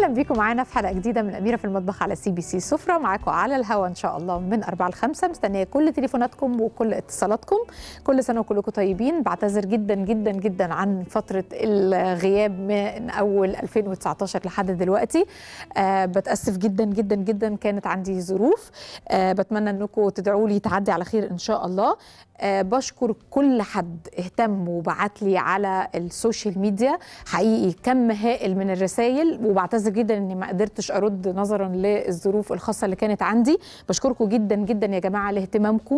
اهلا بيكم معانا في حلقه جديده من اميره في المطبخ على سي بي سي سفره معاكم على الهوا ان شاء الله من 4 ل 5 مستنيه كل تليفوناتكم وكل اتصالاتكم كل سنه وكلكم طيبين بعتذر جدا جدا جدا عن فتره الغياب من اول 2019 لحد دلوقتي أه بتاسف جدا جدا جدا كانت عندي ظروف أه بتمنى انكم تدعوا لي تعدي على خير ان شاء الله أه بشكر كل حد اهتم وبعت لي على السوشيال ميديا حقيقي كم هائل من الرسائل وبعتذر جدا اني ما قدرتش ارد نظرا للظروف الخاصه اللي كانت عندي بشكركم جدا جدا يا جماعه لاهتمامكم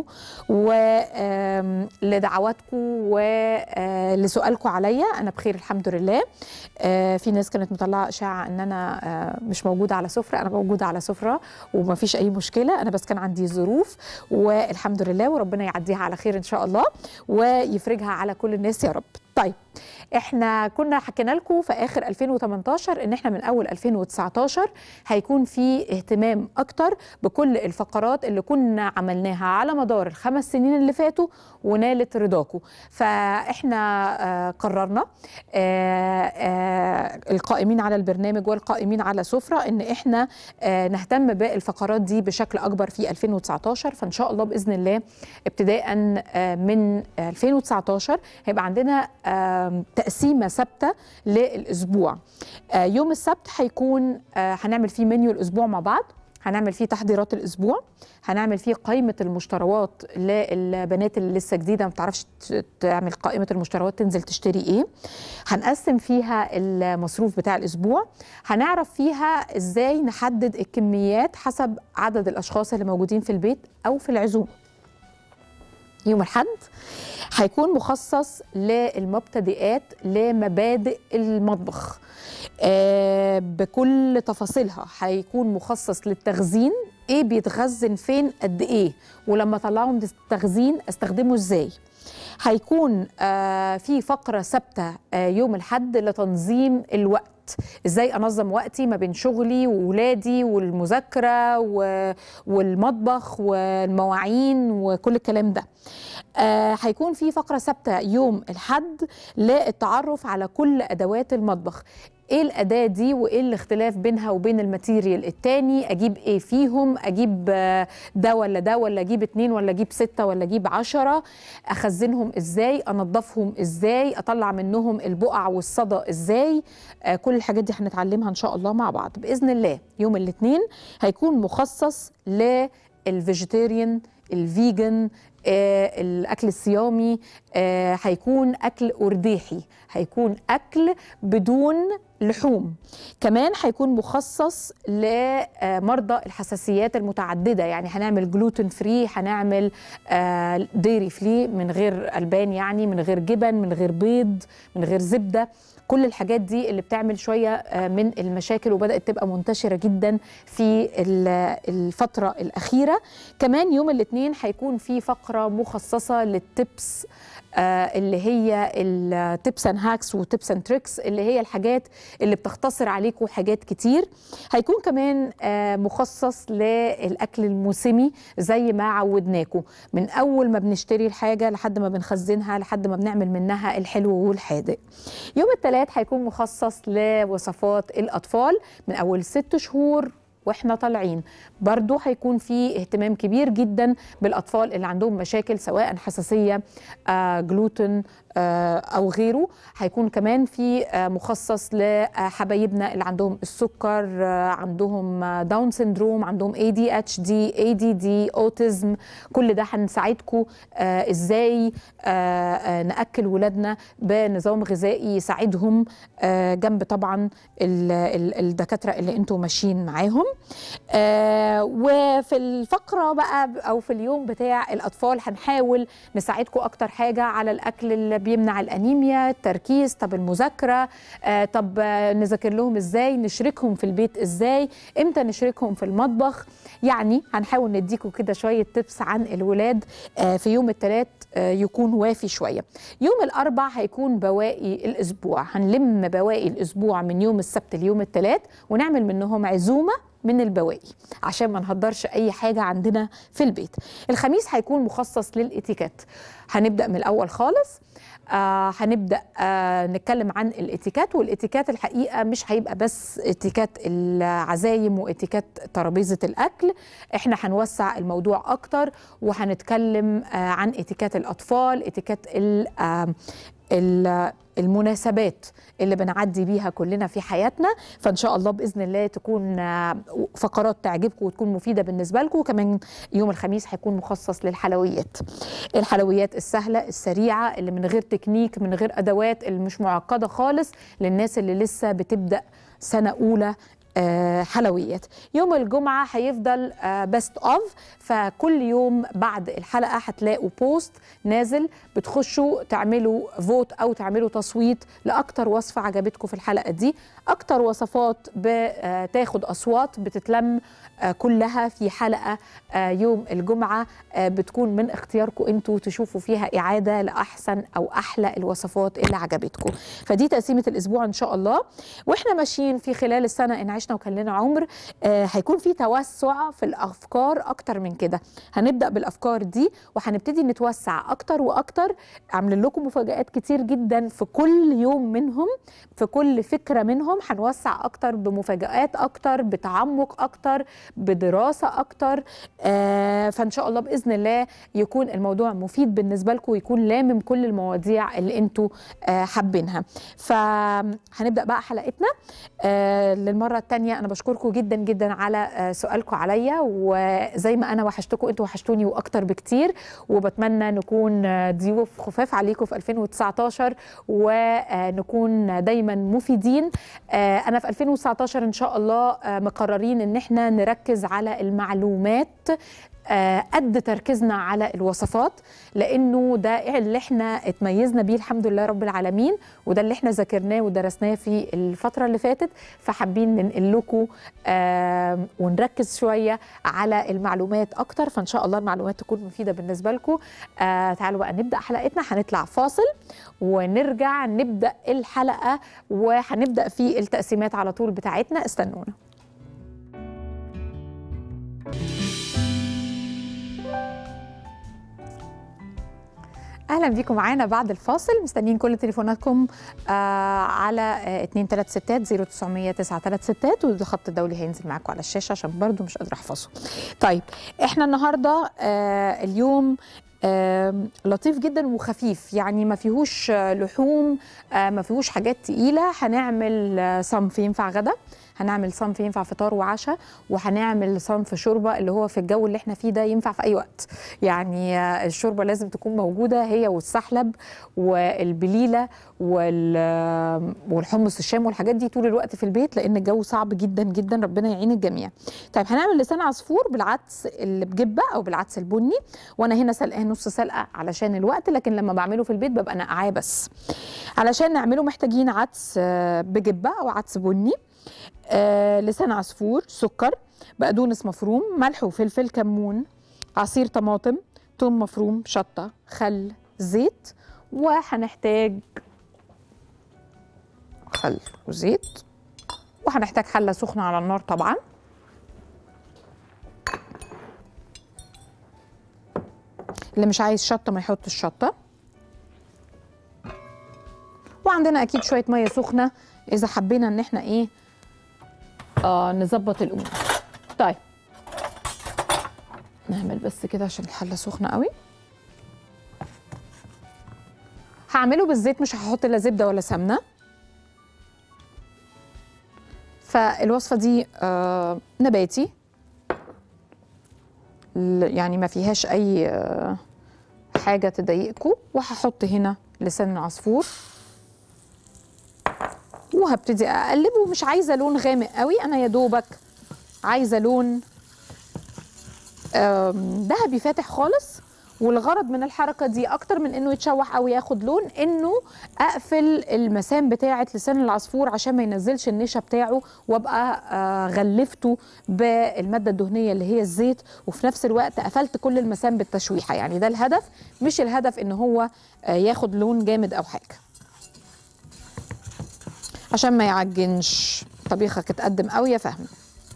ولدعواتكم ولسؤالكم عليا انا بخير الحمد لله في ناس كانت مطلعه اشاعه ان انا مش موجوده على سفره انا موجوده على سفره وما فيش اي مشكله انا بس كان عندي ظروف والحمد لله وربنا يعديها على خير ان شاء الله ويفرجها على كل الناس يا رب طيب احنا كنا حكينا لكم في اخر 2018 ان احنا من اول 2019 هيكون في اهتمام اكتر بكل الفقرات اللي كنا عملناها على مدار الخمس سنين اللي فاتوا ونالت رضاكم فاحنا آه قررنا آه آه القائمين على البرنامج والقائمين على سفرة ان احنا آه نهتم بالفقرات دي بشكل اكبر في 2019 فان شاء الله باذن الله ابتداء آه من 2019 هيبقى عندنا آه تقسيمه ثابته للاسبوع آه يوم السبت هيكون آه هنعمل فيه منيو الاسبوع مع بعض هنعمل فيه تحضيرات الاسبوع هنعمل فيه قائمه المشتروات للبنات اللي لسه جديده ما بتعرفش تعمل قائمه المشتروات تنزل تشتري ايه هنقسم فيها المصروف بتاع الاسبوع هنعرف فيها ازاي نحدد الكميات حسب عدد الاشخاص اللي موجودين في البيت او في العزومه يوم الحد هيكون مخصص للمبتدئات لمبادئ المطبخ آه بكل تفاصيلها هيكون مخصص للتخزين ايه بيتخزن فين قد ايه ولما اطلعه من التخزين استخدمه ازاي هيكون آه في فقره ثابته آه يوم الحد لتنظيم الوقت ازاي انظم وقتي ما بين شغلي وولادي والمذاكره والمطبخ والمواعين وكل الكلام ده آه هيكون في فقره ثابته يوم الحد للتعرف على كل ادوات المطبخ ايه الاداه دي وايه الاختلاف بينها وبين الماتيريال التاني اجيب ايه فيهم اجيب ده ولا ده ولا اجيب اتنين ولا اجيب ستة ولا اجيب عشرة اخزنهم ازاي انضفهم ازاي اطلع منهم البقع والصدى ازاي آه كل الحاجات دي هنتعلمها ان شاء الله مع بعض باذن الله يوم الاثنين هيكون مخصص للفيجيتيريان الفيجن آه الاكل الصيامي آه هيكون اكل ارداحي هيكون اكل بدون لحوم كمان هيكون مخصص لمرضى الحساسيات المتعدده يعني هنعمل جلوتين فري هنعمل آه ديري فري من غير البان يعني من غير جبن من غير بيض من غير زبده كل الحاجات دي اللي بتعمل شويه من المشاكل وبدات تبقى منتشره جدا في الفتره الاخيره كمان يوم الاثنين هيكون في فقره مخصصه للتبس آه اللي هي التبس اند هاكس وتبس اند تريكس اللي هي الحاجات اللي بتختصر عليكم حاجات كتير هيكون كمان آه مخصص للاكل الموسمي زي ما عودناكم من اول ما بنشتري الحاجه لحد ما بنخزنها لحد ما بنعمل منها الحلو والحادق يوم الثلاث هيكون مخصص لوصفات الاطفال من اول ست شهور واحنا طالعين برضو هيكون في اهتمام كبير جدا بالاطفال اللي عندهم مشاكل سواء حساسيه آه جلوتين آه او غيره هيكون كمان في آه مخصص لحبايبنا اللي عندهم السكر آه عندهم داون سيندروم عندهم اي دي اتش دي اي دي دي اوتيزم كل ده هنساعدكم ازاي ناكل ولادنا بنظام غذائي يساعدهم جنب طبعا الدكاتره اللي انتم ماشيين معاهم آه وفي الفقرة بقى أو في اليوم بتاع الأطفال هنحاول نساعدكم أكتر حاجة على الأكل اللي بيمنع الأنيميا التركيز طب المذاكرة آه طب آه نذاكر لهم إزاي نشركهم في البيت إزاي إمتى نشركهم في المطبخ يعني هنحاول نديكم كده شوية تبس عن الولاد آه في يوم الثلاث آه يكون وافي شوية يوم الأربع هيكون بواقي الأسبوع هنلم بواقي الأسبوع من يوم السبت ليوم الثلاث ونعمل منهم عزومة من البواقي عشان ما نهدرش اي حاجه عندنا في البيت الخميس هيكون مخصص للاتيكيت هنبدا من الاول خالص آه هنبدا آه نتكلم عن الاتيكات والاتيكات الحقيقه مش هيبقى بس اتيكات العزايم واتيكات ترابيزه الاكل احنا هنوسع الموضوع اكتر وهنتكلم آه عن اتيكات الاطفال اتيكات ال آه ال- المناسبات اللي بنعدي بيها كلنا في حياتنا فان شاء الله باذن الله تكون آه، فقرات تعجبكم وتكون مفيده بالنسبه لكم وكمان يوم الخميس هيكون مخصص للحلويات الحلويات السهله السريعه اللي من غير تكنيك من غير ادوات اللي مش معقده خالص للناس اللي لسه بتبدا سنه اولى آه، حلويات يوم الجمعة هيفضل بيست اوف فكل يوم بعد الحلقة هتلاقوا بوست نازل بتخشوا تعملوا فوت أو تعملوا تصويت لأكتر وصفة عجبتكم في الحلقة دي أكتر وصفات بتاخد أصوات بتتلم آه، كلها في حلقة آه، يوم الجمعة آه، بتكون من اختياركم انتوا تشوفوا فيها إعادة لأحسن أو أحلى الوصفات اللي عجبتكم فدي تقسيمة الأسبوع إن شاء الله واحنا ماشيين في خلال السنه ان عشنا وكان لنا عمر آه هيكون في توسع في الافكار اكتر من كده هنبدا بالافكار دي وهنبتدي نتوسع اكتر واكتر عاملين لكم مفاجات كتير جدا في كل يوم منهم في كل فكره منهم هنوسع اكتر بمفاجات اكتر بتعمق اكتر بدراسه اكتر آه فان شاء الله باذن الله يكون الموضوع مفيد بالنسبه لكم ويكون لامم كل المواضيع اللي انتوا آه حابينها فهنبدا بقى حلقتنا آه للمره الثانيه انا بشكركم جدا جدا على آه سؤالكم عليا وزي ما انا وحشتكم انتوا وحشتوني واكتر بكتير وبتمنى نكون آه، ضيوف خفاف عليكم في 2019 ونكون دايما مفيدين آه انا في 2019 ان شاء الله آه مقررين ان احنا نركز على المعلومات آه، قد تركيزنا على الوصفات لانه ده اللي احنا اتميزنا بيه الحمد لله رب العالمين وده اللي احنا ذاكرناه ودرسناه في الفتره اللي فاتت فحابين ننقل لكم آه، ونركز شويه على المعلومات اكتر فان شاء الله المعلومات تكون مفيده بالنسبه لكم آه، تعالوا بقى نبدا حلقتنا هنطلع فاصل ونرجع نبدا الحلقه وهنبدا في التقسيمات على طول بتاعتنا استنونا اهلا بيكم معانا بعد الفاصل مستنيين كل تليفوناتكم آه على آه 236 0900 936 والخط الدولي هينزل معاكم على الشاشه عشان برضو مش قادره احفظه. طيب احنا النهارده آه اليوم آه لطيف جدا وخفيف يعني ما فيهوش آه لحوم آه ما فيهوش حاجات تقيله هنعمل آه صنف ينفع غدا هنعمل صنف ينفع فطار وعشاء وهنعمل صنف شوربه اللي هو في الجو اللي احنا فيه ده ينفع في اي وقت يعني آه، الشوربه لازم تكون موجوده هي والسحلب والبليله وال- آه، والحمص الشام والحاجات دي طول الوقت في البيت لان الجو صعب جدا جدا ربنا يعين الجميع طيب هنعمل لسان عصفور بالعدس اللي بجبه او بالعدس البني وانا هنا سلقاه نص سلقه علشان الوقت لكن لما بعمله في البيت ببقى نقعاه بس علشان نعمله محتاجين عدس آه، بجبه او عدس بني آه، لسان عصفور سكر بقدونس مفروم ملح وفلفل كمون عصير طماطم توم مفروم شطة خل زيت وهنحتاج خل وزيت وهنحتاج حلة سخنة على النار طبعا اللي مش عايز شطة ما يحطش شطة وعندنا اكيد شوية مية سخنة اذا حبينا ان احنا ايه آه نظبط الامور طيب نعمل بس كده عشان الحله سخنه قوي هعمله بالزيت مش هحط لا زبده ولا سمنه فالوصفه دي آه نباتي ل- يعني ما فيهاش اي آه حاجه تضايقكم وهحط هنا لسان العصفور وهبتدي اقلب ومش عايزه لون غامق قوي انا يا دوبك عايزه لون آم، ذهبي فاتح خالص والغرض من الحركه دي اكتر من انه يتشوح او ياخد لون انه اقفل المسام بتاعه لسان العصفور عشان ما ينزلش النشا بتاعه وابقى آه، غلفته بالماده الدهنيه اللي هي الزيت وفي نفس الوقت قفلت كل المسام بالتشويحه يعني ده الهدف مش الهدف ان هو آه، ياخد لون جامد او حاجه عشان ما يعجنش طبيخك اتقدم قوي يا فهمي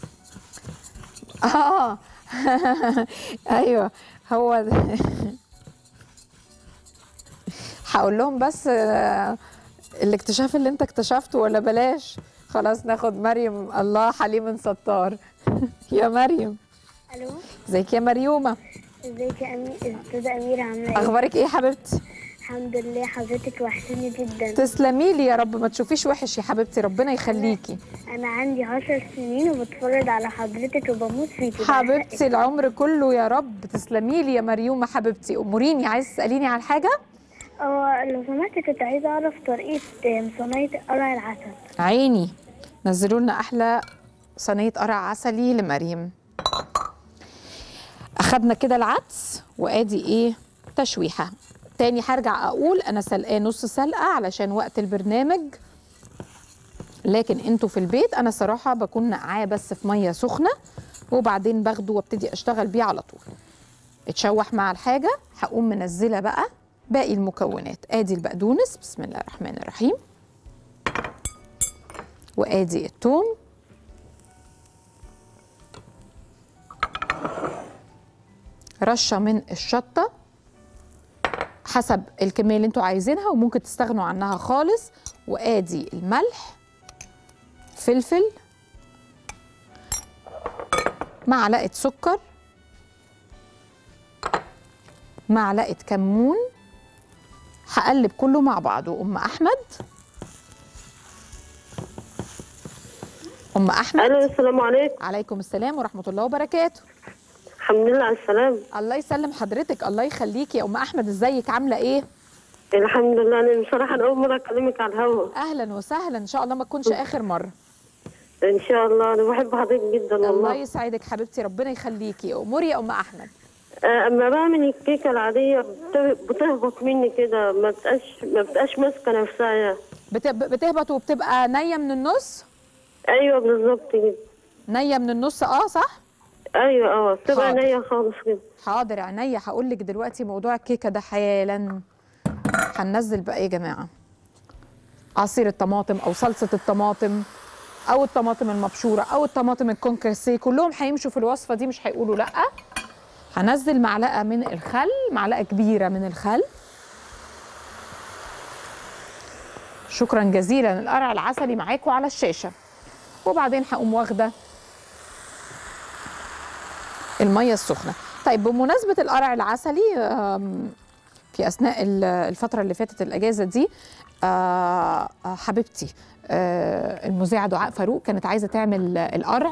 اه ايوه هو ده هقول لهم بس آه، الاكتشاف اللي انت اكتشفته ولا بلاش خلاص ناخد مريم الله حليم ستار يا مريم الو ازيك يا مريومه ازيك يا امي استاذه اميره عامله ايه اخبارك ايه يا حبيبتي الحمد لله حضرتك وحشاني جدا تسلمي لي يا رب ما تشوفيش وحش يا حبيبتي ربنا يخليكي انا عندي عشر سنين وبتفرج على حضرتك وبموت فيكي حبيبتي العمر كله يا رب تسلمي لي يا مريومه حبيبتي اموريني عايز تساليني عن حاجه اه لو سمحت كنت عايزه اعرف طريقه صينيه قرع العسل عيني نزلوا لنا احلى صينيه قرع عسلي لمريم اخدنا كده العدس وادي ايه تشويحه تاني هرجع اقول انا سلقاه نص سلقه علشان وقت البرنامج لكن انتوا في البيت انا صراحه بكون نقعاه بس في ميه سخنه وبعدين باخده وابتدي اشتغل بيه على طول اتشوح مع الحاجه هقوم منزله بقى باقي المكونات ادي البقدونس بسم الله الرحمن الرحيم وادي الثوم رشه من الشطه حسب الكميه اللي انتوا عايزينها وممكن تستغنوا عنها خالص وادي الملح فلفل معلقه سكر معلقه كمون هقلب كله مع بعضه ام احمد ام احمد الو السلام عليكم عليكم السلام ورحمه الله وبركاته الحمد لله على السلامة الله يسلم حضرتك الله يخليكي يا ام احمد ازيك عامله ايه الحمد لله انا بصراحة أنا أول مرة أكلمك على الهوا اهلا وسهلا ان شاء الله ما تكونش اخر مره إن شاء الله أنا بحب حضرتك جدا الله والله يسعدك حبيبتي ربنا يخليكي اموري يا ام احمد آه، أما بعمل الكيكة العادية بت- بتهبط مني كده ما بتبقاش ما بتبقاش ماسكة نفسها يعني. بت- بتهبط وبتبقى نيه من النص أيوه بالظبط كده نيه من النص اه صح أيوه أه بتبقى حاضر. نية خالص كده حاضر عينيا هقول لك دلوقتي موضوع الكيكه ده حالا هننزل بقى ايه يا جماعه عصير الطماطم او صلصه الطماطم او الطماطم المبشوره او الطماطم الكونكرسيه كلهم هيمشوا في الوصفه دي مش هيقولوا لا هنزل معلقه من الخل معلقه كبيره من الخل شكرا جزيلا القرع العسلي معاكم على الشاشه وبعدين هقوم واخده الميه السخنه طيب بمناسبه القرع العسلي آم، في اثناء ال- الفتره اللي فاتت الاجازه دي آه، آه، حبيبتي آه، المذيعه دعاء فاروق كانت عايزه تعمل القرع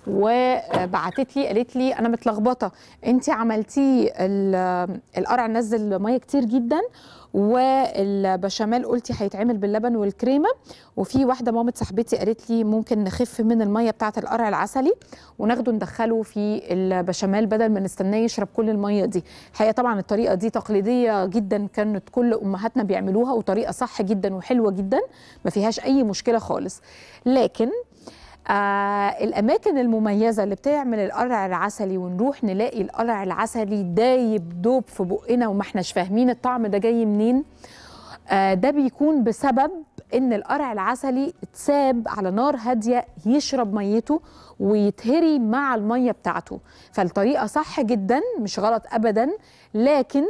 وبعتت لي قالت لي انا متلخبطه انت عملتي ال- القرع نزل ميه كتير جدا والبشاميل قلتي هيتعمل باللبن والكريمه وفي واحده مامه صاحبتي قالت لي ممكن نخف من الميه بتاعه القرع العسلي وناخده ندخله في البشاميل بدل ما نستناه يشرب كل الميه دي الحقيقه طبعا الطريقه دي تقليديه جدا كانت كل امهاتنا بيعملوها وطريقه صح جدا وحلوه جدا ما فيهاش اي مشكله خالص لكن آه الاماكن المميزه اللي بتعمل القرع العسلي ونروح نلاقي القرع العسلي دايب دوب في بقنا وما احناش فاهمين الطعم ده جاي منين آه ده بيكون بسبب ان القرع العسلي اتساب على نار هاديه يشرب ميته ويتهري مع الميه بتاعته فالطريقه صح جدا مش غلط ابدا لكن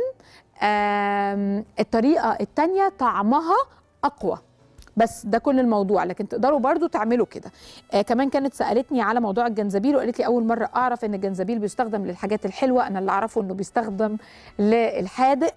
آم، الطريقه التانية طعمها اقوى بس ده كل الموضوع لكن تقدروا برضو تعملوا كده آه كمان كانت سالتني على موضوع الجنزبيل وقالت لي اول مره اعرف ان الجنزبيل بيستخدم للحاجات الحلوه انا اللي اعرفه انه بيستخدم للحادق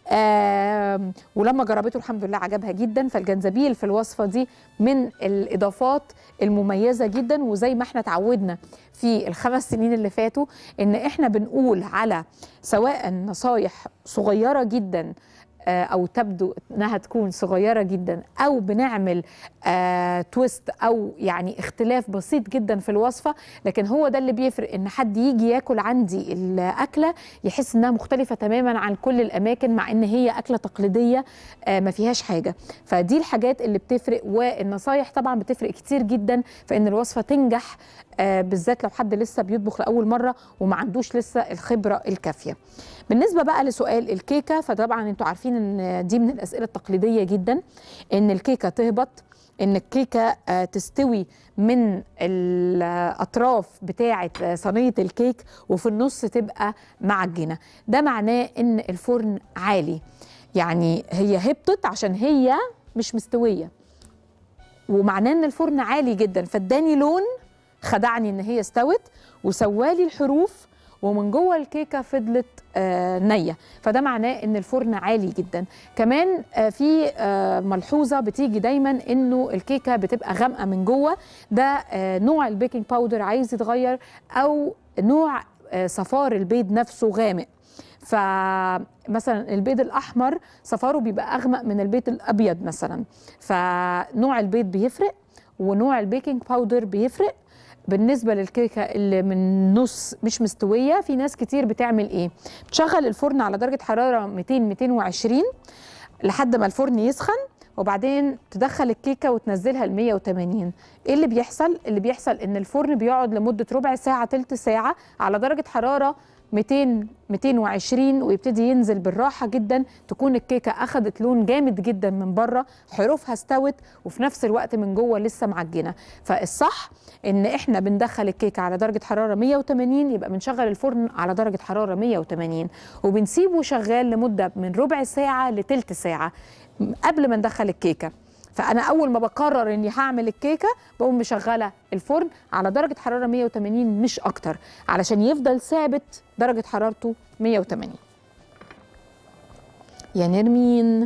آه ولما جربته الحمد لله عجبها جدا فالجنزبيل في الوصفه دي من الاضافات المميزه جدا وزي ما احنا اتعودنا في الخمس سنين اللي فاتوا ان احنا بنقول على سواء نصايح صغيره جدا آه، او تبدو انها تكون صغيره جدا او بنعمل آه تويست او يعني اختلاف بسيط جدا في الوصفه لكن هو ده اللي بيفرق ان حد يجي ياكل عندي الاكله يحس انها مختلفه تماما عن كل الاماكن مع ان هي اكله تقليديه آه ما فيهاش حاجه فدي الحاجات اللي بتفرق والنصايح طبعا بتفرق كتير جدا في ان الوصفه تنجح آه بالذات لو حد لسه بيطبخ لاول مره وما عندوش لسه الخبره الكافيه بالنسبه بقى لسؤال الكيكه فطبعا انتوا عارفين ان دي من الاسئله التقليديه جدا ان الكيكه تهبط ان الكيكه آه، تستوي من الاطراف بتاعه آه، صينيه الكيك وفي النص تبقى معجنه ده معناه ان الفرن عالي يعني هي هبطت عشان هي مش مستويه ومعناه ان الفرن عالي جدا فاداني لون خدعني ان هي استوت وسوالي الحروف ومن جوه الكيكه فضلت آه نيه فده معناه ان الفرن عالي جدا كمان آه في آه ملحوظه بتيجي دايما انه الكيكه بتبقى غامقه من جوه ده آه نوع البيكنج باودر عايز يتغير او نوع آه صفار البيض نفسه غامق فمثلا البيض الاحمر صفاره بيبقى اغمق من البيض الابيض مثلا فنوع البيض بيفرق ونوع البيكنج باودر بيفرق بالنسبه للكيكه اللي من نص مش مستويه في ناس كتير بتعمل ايه بتشغل الفرن على درجه حراره 200 220 لحد ما الفرن يسخن وبعدين تدخل الكيكه وتنزلها ل 180 ايه اللي بيحصل اللي بيحصل ان الفرن بيقعد لمده ربع ساعه تلت ساعه على درجه حراره 200 220 ويبتدي ينزل بالراحه جدا تكون الكيكه اخذت لون جامد جدا من بره حروفها استوت وفي نفس الوقت من جوه لسه معجنه فالصح ان احنا بندخل الكيكه على درجه حراره 180 يبقى بنشغل الفرن على درجه حراره 180 وبنسيبه شغال لمده من ربع ساعه لتلت ساعه قبل ما ندخل الكيكه فانا اول ما بقرر اني هعمل الكيكه بقوم مشغله الفرن على درجه حراره 180 مش اكتر علشان يفضل ثابت درجه حرارته 180 يا نرمين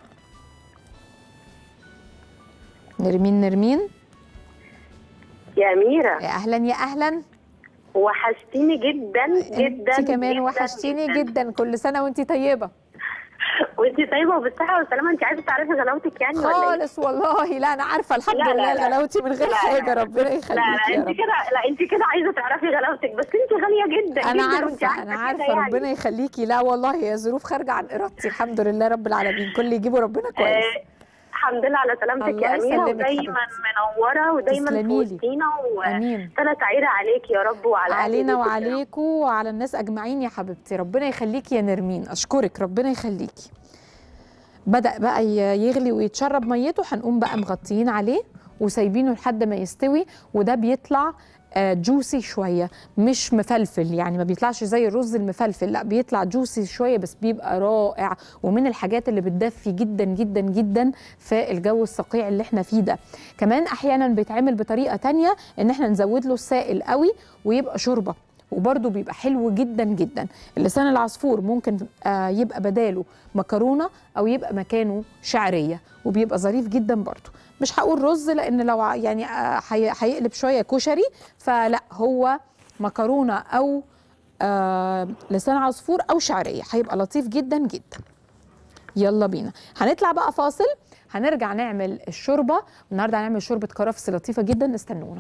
نرمين نرمين يا أميرة يا اهلا يا اهلا وحشتيني جدا جدا انت كمان جداً وحشتيني جداً. جدا كل سنه وانت طيبه وانت طيبة وبالصحة والسلامة انت عايزة تعرفي غلاوتك يعني ولا ايه؟ خالص والله لا انا عارفه الحمد لا، لا، لله لا. غلاوتي من غير لا، لا. حاجه ربنا لا يخليك لا يا انت رب كده لا انت كده عايزة تعرفي غلاوتك بس انت غالية جدا انا جدا وانت عارفه انا كده عارفه يعني. ربنا يخليكي لا والله هي ظروف خارجه عن ارادتي الحمد لله رب العالمين كل اللي يجيبه ربنا كويس آه، الحمد لله على سلامتك الله يا أميرة يسلمك ودايما حبيبتي. منورة ودايما في تسلمي لي. وسطينا امين وسنة سعيدة عليك يا رب وعلى أهل علينا بيتك يا رب. وعليكم وعلى الناس اجمعين يا حبيبتي ربنا يخليكي يا نرمين اشكرك ربنا يخليكي بدا بقى ي- يغلي ويتشرب ميته هنقوم بقى مغطيين عليه وسايبينه لحد ما يستوي وده بيطلع جوسي شويه مش مفلفل يعني ما بيطلعش زي الرز المفلفل لا بيطلع جوسي شويه بس بيبقى رائع ومن الحاجات اللي بتدفي جدا جدا جدا في الجو الصقيع اللي احنا فيه ده كمان احيانا بيتعمل بطريقه تانية ان احنا نزود له السائل قوي ويبقى شوربه وبرده بيبقى حلو جدا جدا اللسان العصفور ممكن آه يبقى بداله مكرونه او يبقى مكانه شعريه وبيبقى ظريف جدا برده مش هقول رز لان لو ع- يعني آه، هي- هيقلب شويه كشري فلا هو مكرونه او آه لسان عصفور او شعريه هيبقى لطيف جدا جدا يلا بينا هنطلع بقى فاصل هنرجع نعمل الشوربه النهارده هنعمل شوربه كرفس لطيفه جدا استنونا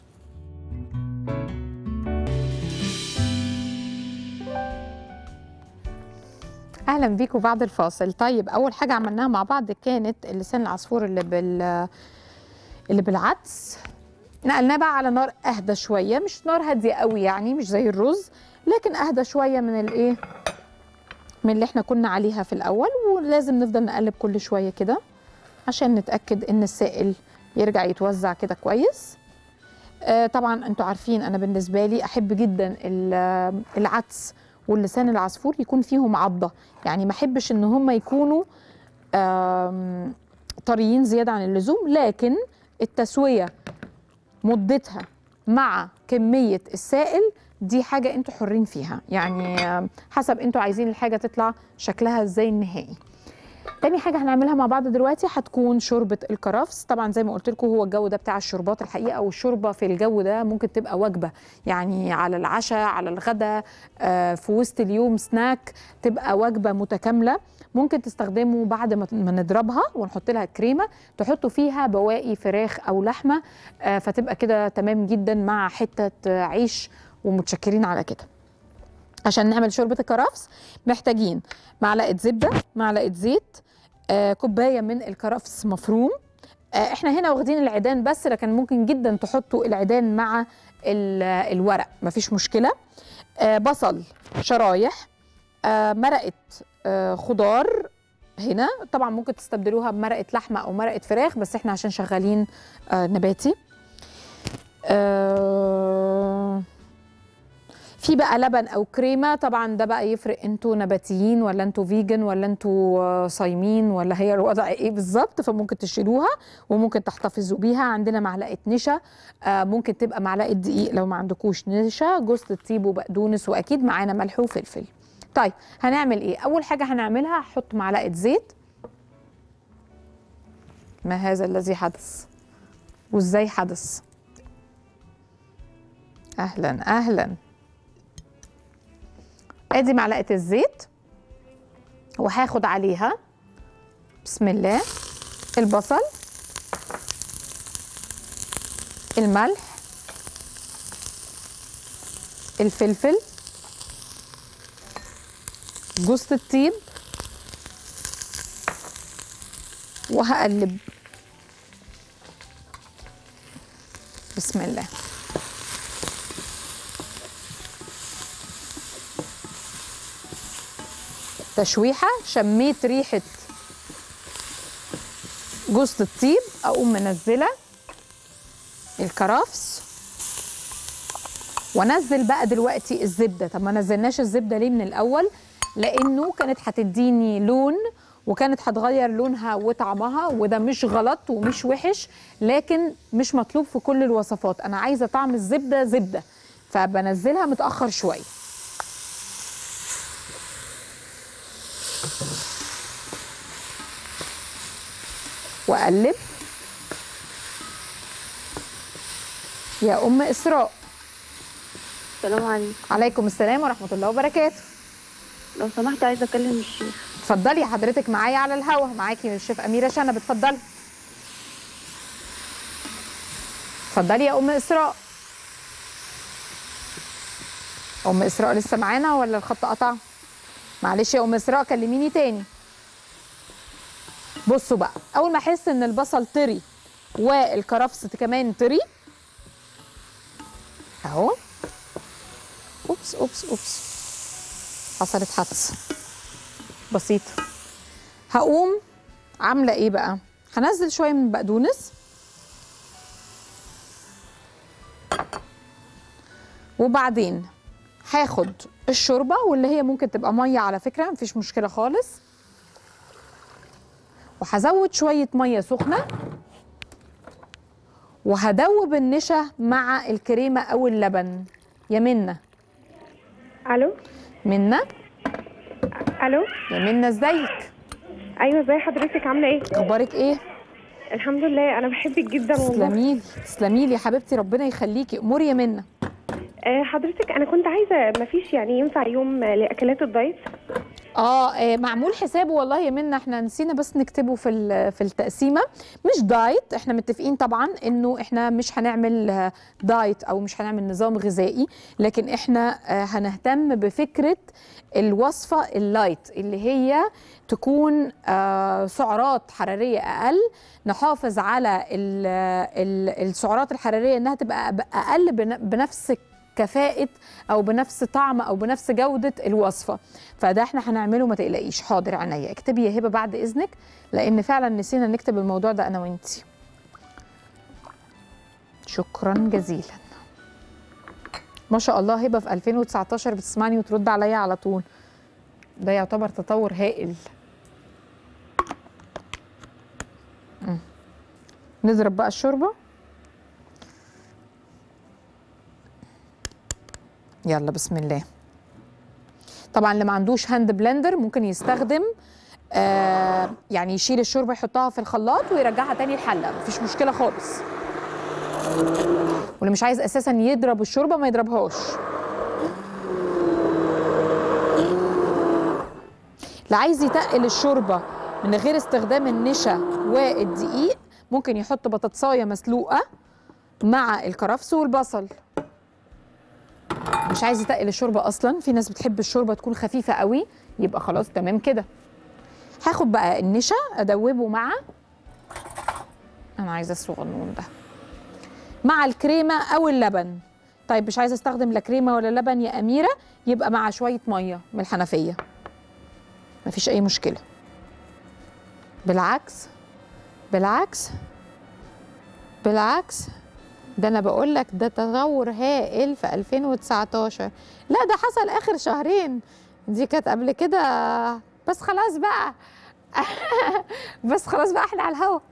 اهلا بيكم بعد الفاصل طيب اول حاجه عملناها مع بعض كانت اللسان العصفور اللي بال اللي بالعدس نقلناه بقى على نار اهدى شويه مش نار هاديه قوي يعني مش زي الرز لكن اهدى شويه من الايه من اللي احنا كنا عليها في الاول ولازم نفضل نقلب كل شويه كده عشان نتاكد ان السائل يرجع يتوزع كده كويس آه طبعا انتوا عارفين انا بالنسبه لي احب جدا ال- العدس واللسان العصفور يكون فيهم عضه يعني ما احبش ان هم يكونوا آم، طريين زياده عن اللزوم لكن التسويه مدتها مع كميه السائل دي حاجه انتوا حرين فيها يعني آم، حسب انتوا عايزين الحاجه تطلع شكلها ازاي النهائي تاني حاجه هنعملها مع بعض دلوقتي هتكون شوربه الكرفس طبعا زي ما قلت لكم هو الجو ده بتاع الشوربات الحقيقه والشوربه في الجو ده ممكن تبقى وجبه يعني على العشاء على الغداء آه، في وسط اليوم سناك تبقى وجبه متكامله ممكن تستخدموا بعد ما ما نضربها ونحط لها كريمه تحطوا فيها بواقي فراخ او لحمه آه، فتبقى كده تمام جدا مع حته آه، عيش ومتشكرين على كده عشان نعمل شوربه الكرفس محتاجين معلقه زبده معلقه زيت آه، كوبايه من الكرفس مفروم آه، احنا هنا واخدين العيدان بس لكن ممكن جدا تحطوا العيدان مع ال- الورق مفيش مشكله آه، بصل شرايح آه، مرقه آه، خضار هنا طبعا ممكن تستبدلوها بمرقه لحمه او مرقه فراخ بس احنا عشان شغالين آه، نباتي آه، في بقى لبن او كريمه طبعا ده بقى يفرق انتوا نباتيين ولا انتوا فيجن ولا انتوا آه، صايمين ولا هي الوضع ايه بالظبط فممكن تشيلوها وممكن تحتفظوا بيها عندنا معلقه نشا آه، ممكن تبقى معلقه دقيق لو ما عندكوش نشا جوز الطيب وبقدونس واكيد معانا ملح وفلفل طيب هنعمل ايه اول حاجه هنعملها هحط معلقه زيت ما هذا الذي حدث وازاي حدث اهلا اهلا ادي معلقه الزيت وهاخد عليها بسم الله البصل الملح الفلفل جوز الطيب وهقلب بسم الله تشويحه شميت ريحه جوز الطيب اقوم منزله الكرفس وانزل بقى دلوقتي الزبده طب ما نزلناش الزبده ليه من الاول لانه كانت هتديني لون وكانت هتغير لونها وطعمها وده مش غلط ومش وحش لكن مش مطلوب في كل الوصفات انا عايزه طعم الزبده زبده فبنزلها متاخر شويه واقلب يا ام اسراء السلام عليكم عليكم السلام ورحمه الله وبركاته لو سمحت عايزه اكلم الشيخ اتفضلي حضرتك معايا على الهوا معاكي الشيف اميره شنب اتفضلي اتفضلي يا ام اسراء ام اسراء لسه معانا ولا الخط قطع معلش يا ام اسراء كلميني تاني بصوا بقى اول ما احس ان البصل طري والكرفس كمان طري اهو اوبس اوبس اوبس حصلت حادثه بسيطه هقوم عامله ايه بقى هنزل شويه من بقدونس وبعدين هاخد الشوربه واللي هي ممكن تبقى ميه على فكره مفيش مشكله خالص وهزود شويه ميه سخنه وهدوب النشا مع الكريمه او اللبن يا منى الو منى الو يا منى ازيك ايوه ازي حضرتك عامله ايه اخبارك ايه الحمد لله انا بحبك جدا والله تسلمي لي تسلمي لي يا حبيبتي ربنا يخليكي اموري يا منى آه حضرتك انا كنت عايزه مفيش يعني ينفع يوم آه، لاكلات الدايت اه آه، معمول حسابه والله يا منى احنا نسينا بس نكتبه في ال- في التقسيمه مش دايت احنا متفقين طبعا انه احنا مش هنعمل آه، دايت او مش هنعمل نظام غذائي لكن احنا آه، هنهتم بفكره الوصفه اللايت اللي هي تكون آه، سعرات حراريه اقل نحافظ على ال- ال- السعرات الحراريه انها تبقى اقل بن- بنفس كفاءة أو بنفس طعم أو بنفس جودة الوصفة فده احنا هنعمله ما تقلقيش حاضر عينيا اكتبي يا هبة بعد إذنك لأن فعلا نسينا نكتب الموضوع ده أنا وإنتي شكرا جزيلا ما شاء الله هبة في 2019 بتسمعني وترد عليا على طول ده يعتبر تطور هائل مم. نضرب بقى الشوربه يلا بسم الله طبعا اللي ما عندوش هاند بلندر ممكن يستخدم آه يعني يشيل الشوربه يحطها في الخلاط ويرجعها تاني الحله مفيش مشكله خالص واللي مش عايز اساسا يضرب الشوربه ما يضربهاش اللي عايز يتقل الشوربه من غير استخدام النشا والدقيق ممكن يحط بطاطسايه مسلوقه مع الكرفس والبصل مش عايز يتقل الشوربه اصلا في ناس بتحب الشوربه تكون خفيفه قوي يبقى خلاص تمام كده هاخد بقى النشا ادوبه مع انا عايزه الصغنون ده مع الكريمه او اللبن طيب مش عايزه استخدم لا كريمه ولا لبن يا اميره يبقى مع شويه ميه من الحنفيه مفيش اي مشكله بالعكس بالعكس بالعكس ده انا بقول لك ده تطور هائل في 2019 لا ده حصل اخر شهرين دي كانت قبل كده بس خلاص بقى بس خلاص بقى احنا على الهوا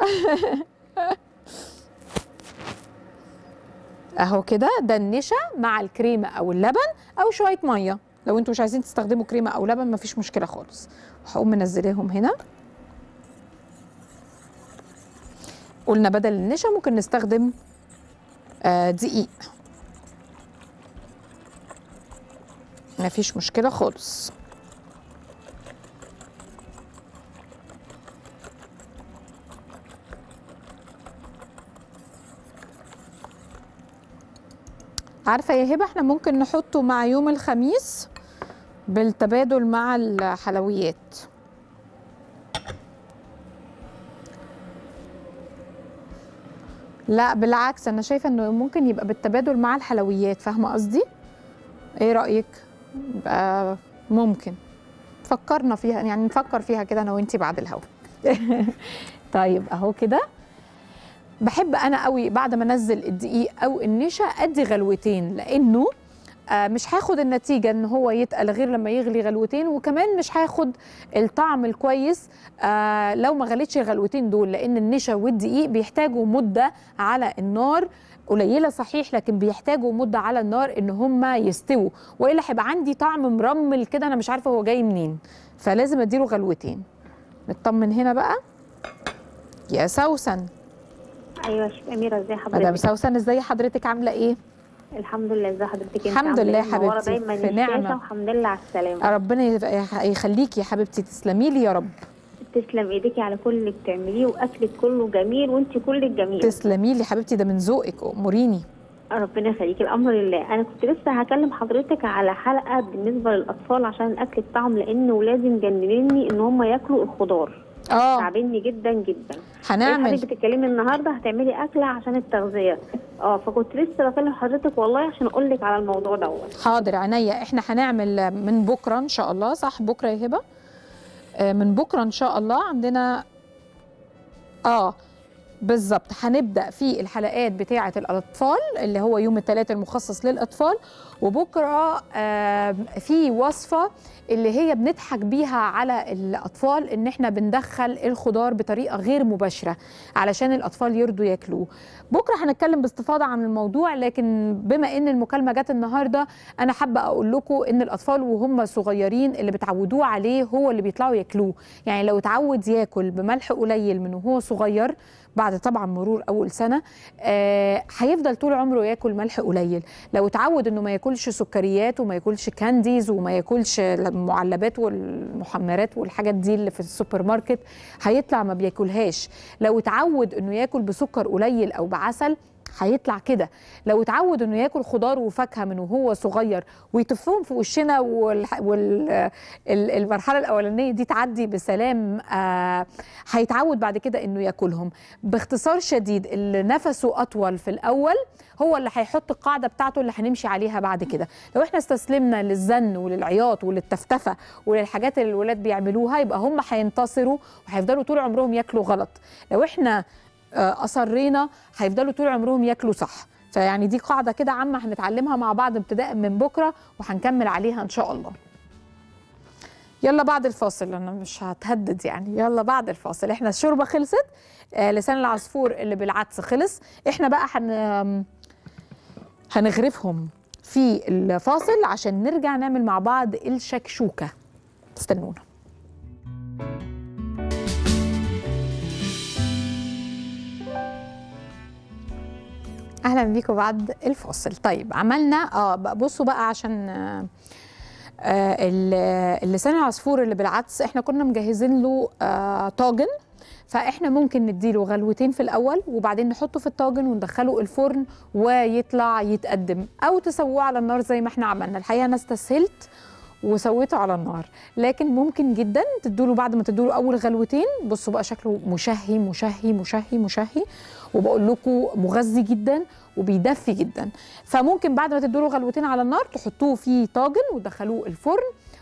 اهو كده ده النشا مع الكريمه او اللبن او شويه ميه لو انتوا مش عايزين تستخدموا كريمه او لبن مفيش مشكله خالص هقوم منزلاهم هنا قلنا بدل النشا ممكن نستخدم آه، دقيق مفيش مشكله خالص عارفه يا هبه احنا ممكن نحطه مع يوم الخميس بالتبادل مع الحلويات لا بالعكس انا شايفه انه ممكن يبقى بالتبادل مع الحلويات فاهمه قصدي ايه رايك يبقى ممكن فكرنا فيها يعني نفكر فيها كده انا وانتي بعد الهوا طيب اهو كده بحب انا قوي بعد ما انزل الدقيق او النشا ادي غلوتين لانه آه، مش هاخد النتيجه ان هو يتقل غير لما يغلي غلوتين وكمان مش هاخد الطعم الكويس آه، لو ما غليتش الغلوتين دول لان النشا والدقيق بيحتاجوا مده على النار قليله صحيح لكن بيحتاجوا مده على النار ان هم يستووا والا هيبقى عندي طعم مرمل كده انا مش عارفه هو جاي منين فلازم اديله غلوتين نطمن هنا بقى يا سوسن ايوه يا شيخ اميره ازي مدام حضرتك سوسن ازاي حضرتك عامله ايه الحمد لله ازي حضرتك انت الحمد عاملة لله إيه؟ منورة حبيبتي، دايما في الشاشة نعمة. والحمد لله على السلامه ربنا يف- يخليكي يا حبيبتي تسلمي لي يا رب تسلم ايديكي على كل اللي بتعمليه واكلك كله جميل وانت كلك جميله تسلمي لي حبيبتي ده من ذوقك اموريني ربنا يخليكي الامر لله انا كنت لسه هكلم حضرتك على حلقه بالنسبه للاطفال عشان الاكل بتاعهم لان ولادي مجننني ان هم ياكلوا الخضار اه تعبني جدا جدا هنعمل حضرتك بتتكلمي النهارده هتعملي اكله عشان التغذيه اه فكنت لسه بكلم حضرتك والله عشان اقول لك على الموضوع دوت حاضر عينيا احنا هنعمل من بكره ان شاء الله صح بكره يا هبه آه، من بكره ان شاء الله عندنا اه بالظبط هنبدا في الحلقات بتاعه الاطفال اللي هو يوم الثلاث المخصص للاطفال وبكره آه، في وصفه اللي هي بنضحك بيها على الاطفال ان احنا بندخل الخضار بطريقه غير مباشره علشان الاطفال يرضوا ياكلوه بكره هنتكلم باستفاضه عن الموضوع لكن بما ان المكالمه جت النهارده انا حابه اقول لكم ان الاطفال وهم صغيرين اللي بتعودوه عليه هو اللي بيطلعوا ياكلوه يعني لو اتعود ياكل بملح قليل من وهو صغير بعد طبعا مرور اول سنه آه، هيفضل طول عمره ياكل ملح قليل لو اتعود انه ما ياكلش سكريات وما ياكلش كانديز وما ياكلش المعلبات والمحمرات والحاجات دي اللي في السوبر ماركت هيطلع ما بياكلهاش لو اتعود انه ياكل بسكر قليل او بعسل هيطلع كده لو اتعود انه ياكل خضار وفاكهه من وهو صغير ويتفهم في وشنا والمرحله الاولانيه دي تعدي بسلام آه هيتعود بعد كده انه ياكلهم باختصار شديد اللي نفسه اطول في الاول هو اللي هيحط القاعده بتاعته اللي هنمشي عليها بعد كده لو احنا استسلمنا للزن وللعياط وللتفتفه وللحاجات اللي الولاد بيعملوها يبقى هم هينتصروا وهيفضلوا طول عمرهم ياكلوا غلط لو احنا آه، اصرينا هيفضلوا طول عمرهم ياكلوا صح فيعني دي قاعده كده عامه هنتعلمها مع بعض ابتداء من بكره وهنكمل عليها ان شاء الله يلا بعد الفاصل انا مش هتهدد يعني يلا بعد الفاصل احنا الشوربه خلصت آه لسان العصفور اللي بالعدس خلص احنا بقى هن هنغرفهم في الفاصل عشان نرجع نعمل مع بعض الشكشوكه استنونا اهلا بيكم بعد الفاصل طيب عملنا اه بقى بصوا بقى عشان آه آه ال- اللسان العصفور اللي بالعدس احنا كنا مجهزين له آه طاجن فاحنا ممكن نديله غلوتين في الاول وبعدين نحطه في الطاجن وندخله الفرن ويطلع يتقدم او تسووه على النار زي ما احنا عملنا الحقيقه انا استسهلت وسويته على النار لكن ممكن جدا تدوله بعد ما تدوله اول غلوتين بصوا بقى شكله مشهي مشهي مشهي مشهي وبقول لكم مغذي جدا وبيدفي جدا فممكن بعد ما تدوله غلوتين على النار تحطوه في طاجن وتدخلوه الفرن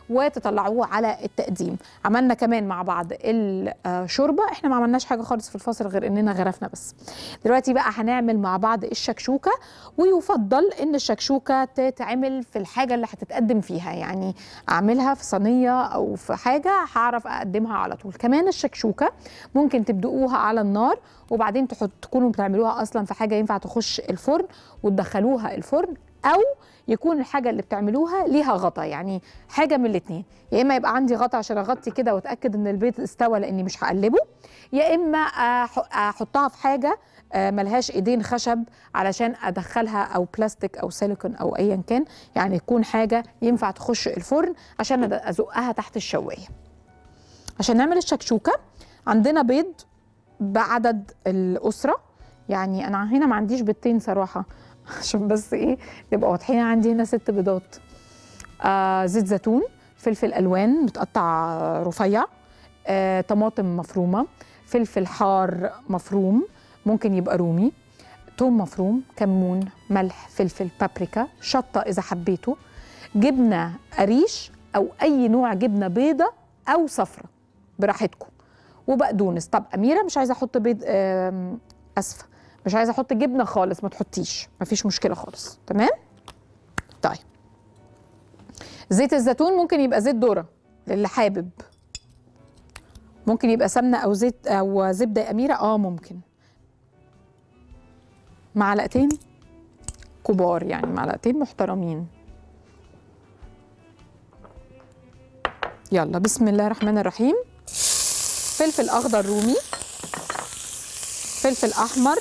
وتطلعوه على التقديم عملنا كمان مع بعض الشوربه احنا ما عملناش حاجه خالص في الفاصل غير اننا غرفنا بس دلوقتي بقى هنعمل مع بعض الشكشوكه ويفضل ان الشكشوكه تتعمل في الحاجه اللي هتتقدم فيها يعني اعملها في صينيه او في حاجه هعرف اقدمها على طول كمان الشكشوكه ممكن تبدؤوها على النار وبعدين تحط تكونوا بتعملوها اصلا في حاجه ينفع تخش الفرن وتدخلوها الفرن او يكون الحاجه اللي بتعملوها ليها غطا يعني حاجه من الاثنين يا اما يبقى عندي غطا عشان اغطي كده واتاكد ان البيض استوى لاني مش هقلبه يا اما أح- احطها في حاجه آه، ملهاش ايدين خشب علشان ادخلها او بلاستيك او سيليكون او ايا كان يعني تكون حاجه ينفع تخش الفرن عشان أد- ازقها تحت الشوايه عشان نعمل الشكشوكه عندنا بيض بعدد الاسره يعني انا هنا ما عنديش بيضتين صراحه عشان بس ايه نبقى واضحين عندي هنا ست بيضات آه زيت زيتون فلفل الوان متقطع رفيع آه طماطم مفرومه فلفل حار مفروم ممكن يبقى رومي توم مفروم كمون ملح فلفل بابريكا شطه اذا حبيتوا جبنه قريش او اي نوع جبنه بيضه او صفرة براحتكم وبقدونس طب اميره مش عايزه احط بيض آم، اسفه مش عايزه احط جبنه خالص ما تحطيش مفيش مشكله خالص تمام طيب زيت الزيتون ممكن يبقى زيت ذره للي حابب ممكن يبقى سمنه او زيت او زبده يا اميره اه ممكن معلقتين كبار يعني معلقتين محترمين يلا بسم الله الرحمن الرحيم فلفل اخضر رومي فلفل احمر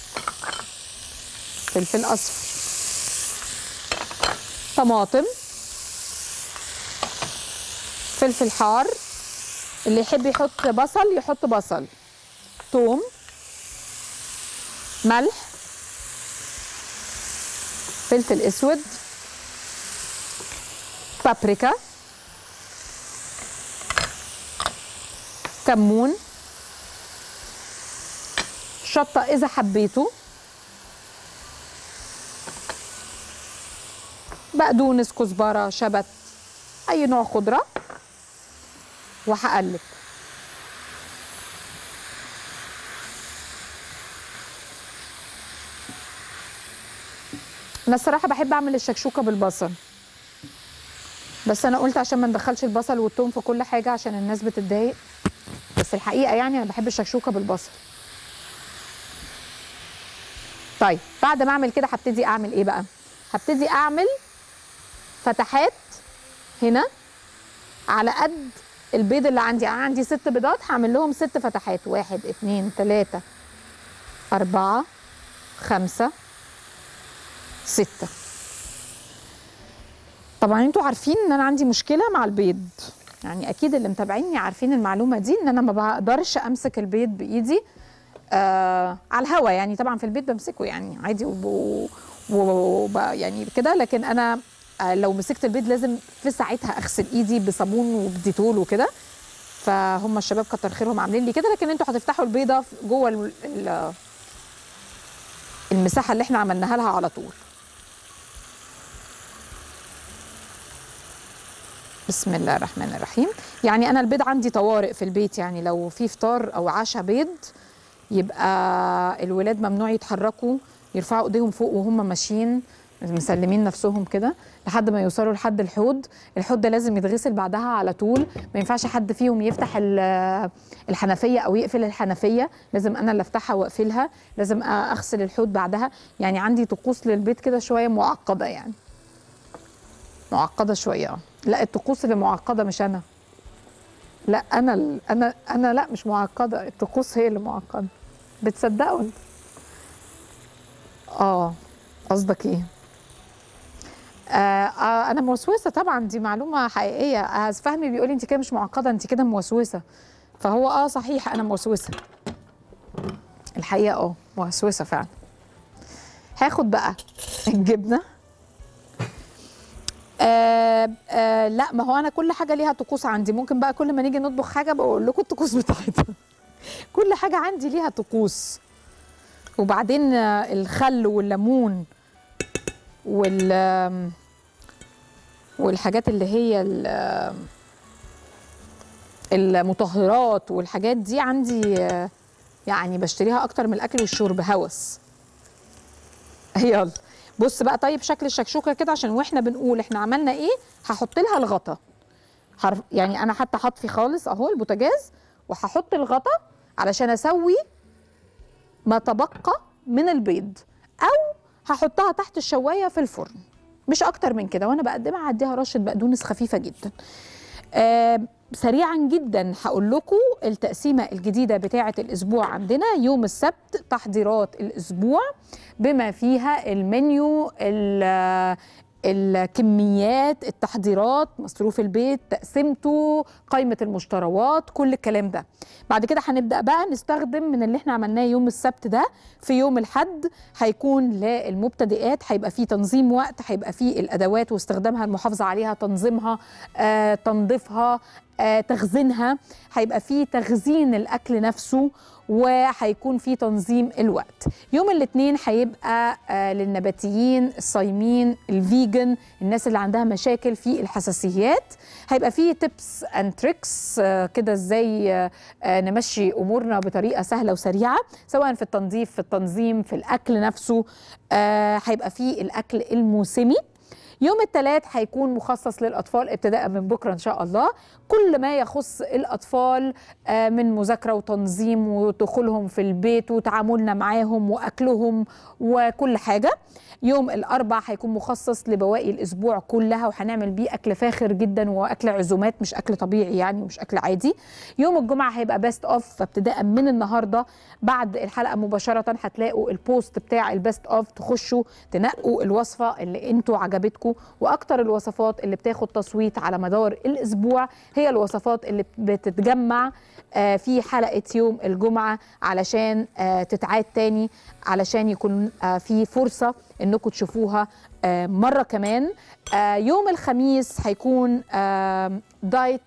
فلفل اصفر طماطم فلفل حار اللي يحب يحط بصل يحط بصل توم ملح فلفل اسود بابريكا كمون شطة إذا حبيتوا بقدونس كزبرة شبت أي نوع خضرة وهقلب أنا الصراحة بحب أعمل الشكشوكة بالبصل بس أنا قلت عشان ما ندخلش البصل والثوم في كل حاجة عشان الناس بتتضايق بس الحقيقة يعني أنا بحب الشكشوكة بالبصل طيب بعد ما أعمل كده هبتدي أعمل إيه بقى؟ هبتدي أعمل فتحات هنا على قد البيض اللي عندي أنا عندي ست بيضات هعمل لهم ست فتحات واحد اتنين تلاتة أربعة خمسة ستة طبعا انتوا عارفين ان انا عندي مشكله مع البيض يعني اكيد اللي متابعيني عارفين المعلومه دي ان انا ما بقدرش امسك البيض بايدي آه على الهوا يعني طبعا في البيت بمسكه يعني عادي وب... وب... يعني كده لكن انا آه لو مسكت البيض لازم في ساعتها اغسل ايدي بصابون وبديتول وكده فهم الشباب كتر خيرهم عاملين لي كده لكن انتوا هتفتحوا البيضه في- جوه ال- ال- المساحه اللي احنا عملناها لها على طول بسم الله الرحمن الرحيم يعني انا البيض عندي طوارئ في البيت يعني لو في فطار او عشاء بيض يبقى الولاد ممنوع يتحركوا يرفعوا ايديهم فوق وهم ماشيين مسلمين نفسهم كده لحد ما يوصلوا لحد الحوض الحوض ده لازم يتغسل بعدها على طول ما ينفعش حد فيهم يفتح ال- الحنفيه او يقفل الحنفيه لازم انا اللي افتحها واقفلها لازم اغسل الحوض بعدها يعني عندي طقوس للبيت كده شويه معقده يعني معقده شويه اه لا الطقوس اللي معقده مش انا لا انا ال- انا انا لا مش معقده الطقوس هي اللي معقده بتصدقوا انت؟ اه قصدك ايه آه آه انا موسوسه طبعا دي معلومه حقيقيه آه فهمي بيقول لي انت كده مش معقده انت كده موسوسه فهو اه صحيح انا موسوسه الحقيقه اه موسوسه فعلا هاخد بقى الجبنه آه آه لا ما هو انا كل حاجه ليها طقوس عندي ممكن بقى كل ما نيجي نطبخ حاجه بقول لكم الطقوس بتاعتها كل حاجه عندي ليها طقوس وبعدين آه، الخل والليمون وال آم، والحاجات اللي هي ال- المطهرات والحاجات دي عندي آه، يعني بشتريها اكتر من الاكل والشرب هوس يلا بص بقى طيب شكل الشكشوكه كده عشان واحنا بنقول احنا عملنا ايه هحط لها الغطا حرف يعني انا حتى هطفي خالص اهو البوتاجاز وهحط الغطا علشان اسوي ما تبقى من البيض او هحطها تحت الشوايه في الفرن مش اكتر من كده وانا بقدمها هديها رشه بقدونس خفيفه جدا آه سريعا جدا هقول لكم التقسيمه الجديده بتاعه الاسبوع عندنا يوم السبت تحضيرات الاسبوع بما فيها المنيو ال- الكميات التحضيرات مصروف البيت تقسيمته قائمه المشتروات كل الكلام ده بعد كده هنبدا بقى نستخدم من اللي احنا عملناه يوم السبت ده في يوم الحد هيكون للمبتدئات هيبقى فيه تنظيم وقت هيبقى فيه الادوات واستخدامها المحافظه عليها تنظيمها آه، تنظيفها آه، تخزينها هيبقى فيه تخزين الاكل نفسه وهيكون في تنظيم الوقت يوم الاثنين هيبقى آه، للنباتيين الصايمين الفيجن الناس اللي عندها مشاكل في الحساسيات هيبقى فيه تيبس اند تريكس كده ازاي آه، آه، نمشي امورنا بطريقه سهله وسريعه سواء في التنظيف في التنظيم في الاكل نفسه آه، هيبقى فيه الاكل الموسمي يوم الثلاث هيكون مخصص للأطفال ابتداء من بكرة إن شاء الله كل ما يخص الأطفال آه، من مذاكرة وتنظيم ودخولهم في البيت وتعاملنا معاهم وأكلهم وكل حاجة يوم الأربع هيكون مخصص لبواقي الأسبوع كلها وهنعمل بيه أكل فاخر جدا وأكل عزومات مش أكل طبيعي يعني مش أكل عادي يوم الجمعة هيبقى بيست أوف فابتداء من النهاردة بعد الحلقة مباشرة هتلاقوا البوست بتاع البيست أوف تخشوا تنقوا الوصفة اللي انتوا عجبتكم وأكتر الوصفات اللي بتاخد تصويت على مدار الأسبوع هي الوصفات اللي بتتجمع آه، في حلقة يوم الجمعة علشان آه، تتعاد تاني علشان يكون آه، في فرصة انكم تشوفوها آه، مرة كمان آه، يوم الخميس هيكون آه، دايت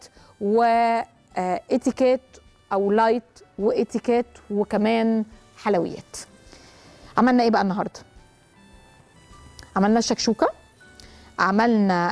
واتيكيت او لايت واتيكيت وكمان حلويات عملنا ايه بقى النهارده عملنا الشكشوكه عملنا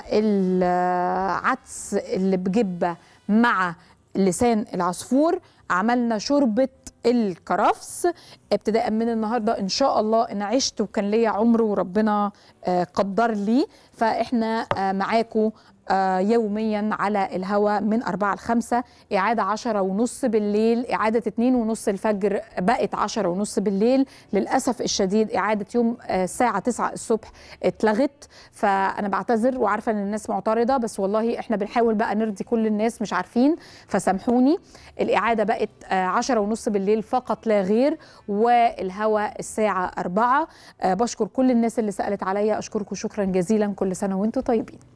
العدس اللي بجبه مع لسان العصفور عملنا شوربه الكرفس ابتداء من النهارده ان شاء الله انا عشت وكان ليا عمر وربنا آه، قدر لي فاحنا آه، معاكم آه، يوميا على الهوا من أربعة لخمسة إعادة عشرة ونص بالليل إعادة اتنين ونص الفجر بقت عشرة ونص بالليل للأسف الشديد إعادة يوم آه، الساعة تسعة الصبح اتلغت فأنا بعتذر وعارفة إن الناس معترضة بس والله إحنا بنحاول بقى نرضي كل الناس مش عارفين فسامحوني الإعادة بقت آه، عشرة ونص بالليل فقط لا غير والهوا الساعة أربعة آه، بشكر كل الناس اللي سألت عليا أشكركم شكرا جزيلا كل سنة وانتم طيبين